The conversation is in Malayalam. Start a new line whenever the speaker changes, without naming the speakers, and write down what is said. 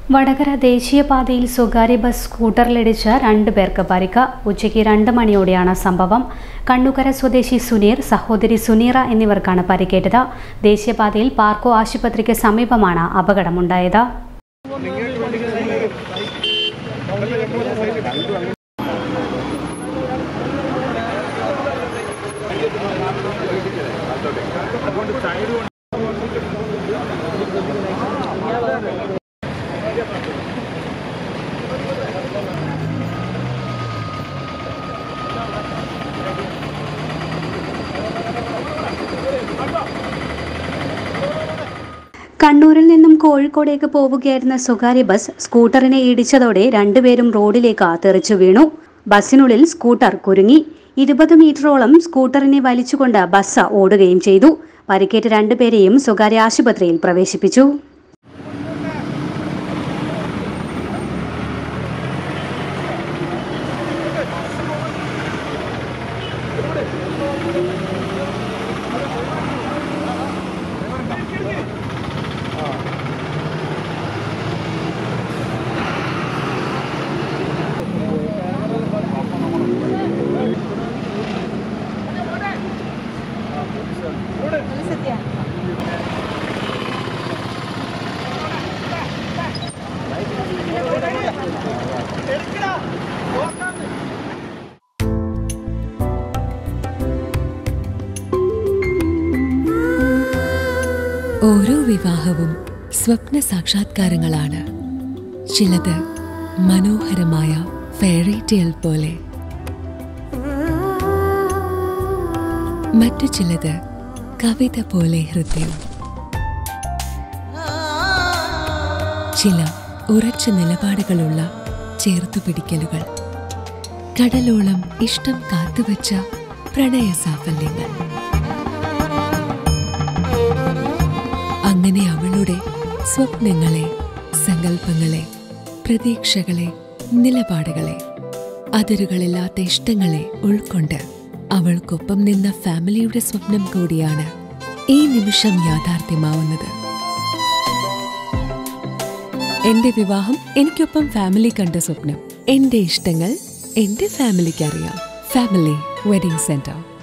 വടകര ദേശീയപാതയിൽ സ്വകാര്യ ബസ് സ്കൂട്ടറിലിടിച്ച് രണ്ട് പേർക്ക് പരിക്ക് ഉച്ചയ്ക്ക് രണ്ട് മണിയോടെയാണ് സംഭവം കണ്ണുകര സ്വദേശി സുനീർ സഹോദരി സുനീറ എന്നിവർക്കാണ് പരിക്കേറ്റത് ദേശീയപാതയിൽ പാർക്കോ ആശുപത്രിക്ക് സമീപമാണ് അപകടമുണ്ടായത് കണ്ണൂരിൽ നിന്നും കോഴിക്കോടേക്ക് പോവുകയായിരുന്ന സ്വകാര്യ ബസ് സ്കൂട്ടറിനെ ഇടിച്ചതോടെ രണ്ടുപേരും റോഡിലേക്ക് തെറിച്ചു വീണു ബസ്സിനുള്ളിൽ സ്കൂട്ടർ കുരുങ്ങി ഇരുപത് മീറ്ററോളം സ്കൂട്ടറിനെ വലിച്ചുകൊണ്ട് ബസ് ഓടുകയും ചെയ്തു പരിക്കേറ്റ രണ്ടുപേരെയും സ്വകാര്യ ആശുപത്രിയിൽ പ്രവേശിപ്പിച്ചു
ഓരോ വിവാഹവും സ്വപ്ന സാക്ഷാത്കാരങ്ങളാണ് ചിലത് മനോഹരമായ ഫെയറി ടെയിൽ പോലെ മറ്റു ചിലത് കവിത പോലെ ഹൃദയം ചില ഉറച്ച നിലപാടുകളുള്ള ചേർത്തുപിടിക്കലുകൾ കടലോളം ഇഷ്ടം കാത്തുവച്ച പ്രണയ സാഫല്യങ്ങൾ അങ്ങനെ അവളുടെ സ്വപ്നങ്ങളെ സങ്കല്പങ്ങളെ പ്രതീക്ഷകളെ നിലപാടുകളെ അതിരുകളില്ലാത്ത ഇഷ്ടങ്ങളെ ഉൾക്കൊണ്ട് അവൾക്കൊപ്പം നിന്ന ഫാമിലിയുടെ സ്വപ്നം കൂടിയാണ് ഈ നിമിഷം യാഥാർത്ഥ്യമാവുന്നത് എന്റെ വിവാഹം എനിക്കൊപ്പം ഫാമിലി കണ്ട സ്വപ്നം എന്റെ ഇഷ്ടങ്ങൾ എന്റെ ഫാമിലിക്ക് അറിയാം ഫാമിലി വെഡിംഗ് സെന്റർ